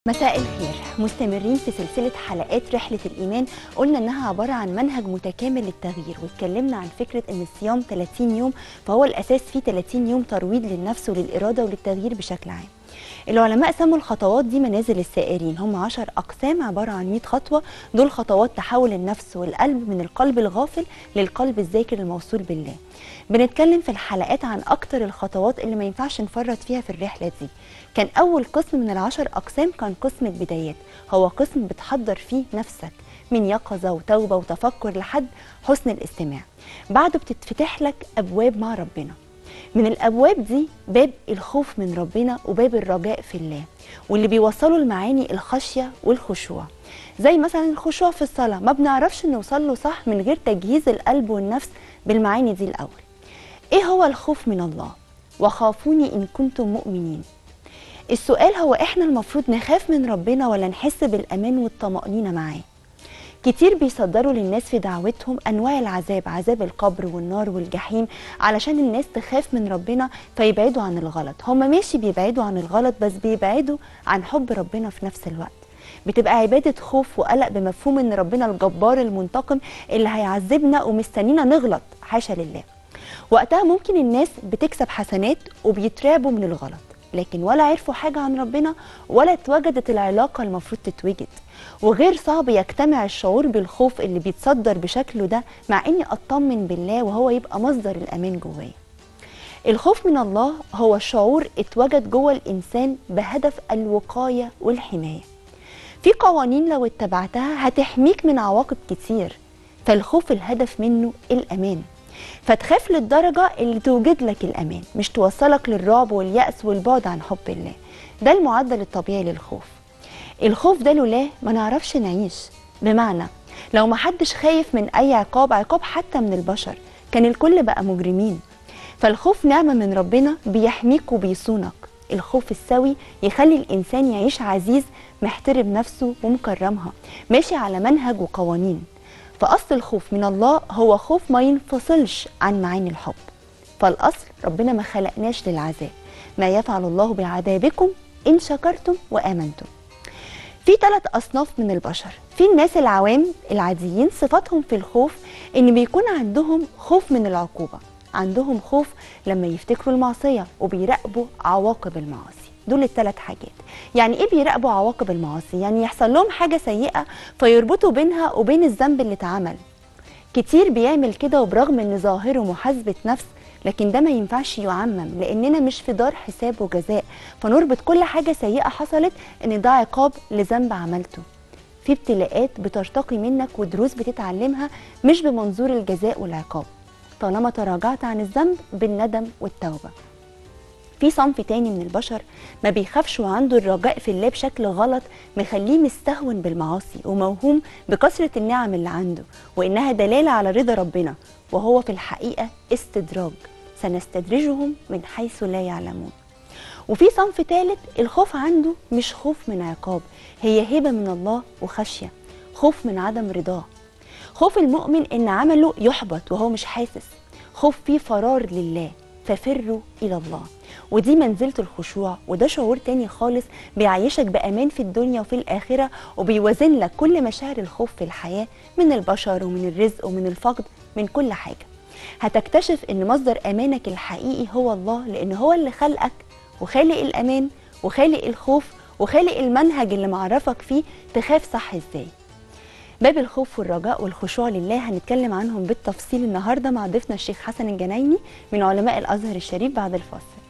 مساء الخير مستمرين في سلسلة حلقات رحلة الإيمان قلنا إنها عبارة عن منهج متكامل للتغيير واتكلمنا عن فكرة إن الصيام 30 يوم فهو الأساس فيه 30 يوم ترويض للنفس وللإرادة وللتغيير بشكل عام العلماء سموا الخطوات دي منازل السائرين هم 10 أقسام عبارة عن 100 خطوة دول خطوات تحول النفس والقلب من القلب الغافل للقلب الذاكر الموصول بالله بنتكلم في الحلقات عن أكتر الخطوات اللي ما ينفعش نفرط فيها في الرحلة دي كان أول قسم من العشر أقسام كان قسم البدايات هو قسم بتحضر فيه نفسك من يقظة وتوبة وتفكر لحد حسن الاستماع بعده بتتفتح لك أبواب مع ربنا من الابواب دي باب الخوف من ربنا وباب الرجاء في الله واللي بيوصلوا المعاني الخشيه والخشوع زي مثلا الخشوع في الصلاه ما بنعرفش نوصل له صح من غير تجهيز القلب والنفس بالمعاني دي الاول ايه هو الخوف من الله وخافوني ان كنتم مؤمنين السؤال هو احنا المفروض نخاف من ربنا ولا نحس بالامان والطمانينه معاه كتير بيصدروا للناس في دعوتهم انواع العذاب عذاب القبر والنار والجحيم علشان الناس تخاف من ربنا فيبعدوا عن الغلط هم ماشي بيبعدوا عن الغلط بس بيبعدوا عن حب ربنا في نفس الوقت بتبقى عبادة خوف وقلق بمفهوم ان ربنا الجبار المنتقم اللي هيعذبنا ومستنينا نغلط حاشا لله وقتها ممكن الناس بتكسب حسنات وبيترعبوا من الغلط لكن ولا عرفوا حاجة عن ربنا ولا اتوجدت العلاقة المفروض تتوجد وغير صعب يجتمع الشعور بالخوف اللي بيتصدر بشكله ده مع اني اطمن بالله وهو يبقى مصدر الامان جوايا الخوف من الله هو شعور اتوجد جوه الانسان بهدف الوقايه والحمايه في قوانين لو اتبعتها هتحميك من عواقب كتير فالخوف الهدف منه الامان فتخاف للدرجة اللي توجد لك الأمان مش توصلك للرعب واليأس والبعد عن حب الله ده المعدل الطبيعي للخوف الخوف ده لولاه ما نعرفش نعيش بمعنى لو ما حدش خايف من أي عقاب عقاب حتى من البشر كان الكل بقى مجرمين فالخوف نعمة من ربنا بيحميك وبيصونك الخوف السوي يخلي الإنسان يعيش عزيز محترم نفسه ومكرمها ماشي على منهج وقوانين فأصل الخوف من الله هو خوف ما ينفصلش عن معاني الحب فالأصل ربنا ما خلقناش للعذاب ما يفعل الله بعذابكم إن شكرتم وآمنتم في ثلاث أصناف من البشر في الناس العوام العاديين صفاتهم في الخوف إن بيكون عندهم خوف من العقوبة عندهم خوف لما يفتكروا المعصية وبيراقبوا عواقب المعاصي دول الثلاث حاجات يعني ايه بيراقبوا عواقب المعاصي يعني يحصل لهم حاجه سيئه فيربطوا بينها وبين الذنب اللي اتعمل كتير بيعمل كده وبرغم ان ظاهره محاسبه نفس لكن ده ما ينفعش يعمم لاننا مش في دار حساب وجزاء فنربط كل حاجه سيئه حصلت ان ده عقاب لذنب عملته في ابتلاءات بترتقي منك ودروس بتتعلمها مش بمنظور الجزاء والعقاب طالما تراجعت عن الذنب بالندم والتوبه في صنف تاني من البشر ما بيخافش وعنده الرجاء في الله بشكل غلط مخليه مستهون بالمعاصي وموهوم بكثرة النعم اللي عنده وإنها دلالة على رضا ربنا وهو في الحقيقة استدراج سنستدرجهم من حيث لا يعلمون وفي صنف ثالث الخوف عنده مش خوف من عقاب هي هبة من الله وخشية خوف من عدم رضاه خوف المؤمن إن عمله يحبط وهو مش حاسس خوف فيه فرار لله ففروا إلى الله ودي منزلة الخشوع وده شعور تاني خالص بيعيشك بأمان في الدنيا وفي الآخرة وبيوازن لك كل مشاعر الخوف في الحياة من البشر ومن الرزق ومن الفقد من كل حاجة هتكتشف ان مصدر أمانك الحقيقي هو الله لأن هو اللي خلقك وخالق الأمان وخالق الخوف وخالق المنهج اللي معرفك فيه تخاف صح ازاي باب الخوف والرجاء والخشوع لله هنتكلم عنهم بالتفصيل النهارده مع ضيفنا الشيخ حسن الجنايني من علماء الازهر الشريف بعد الفاصل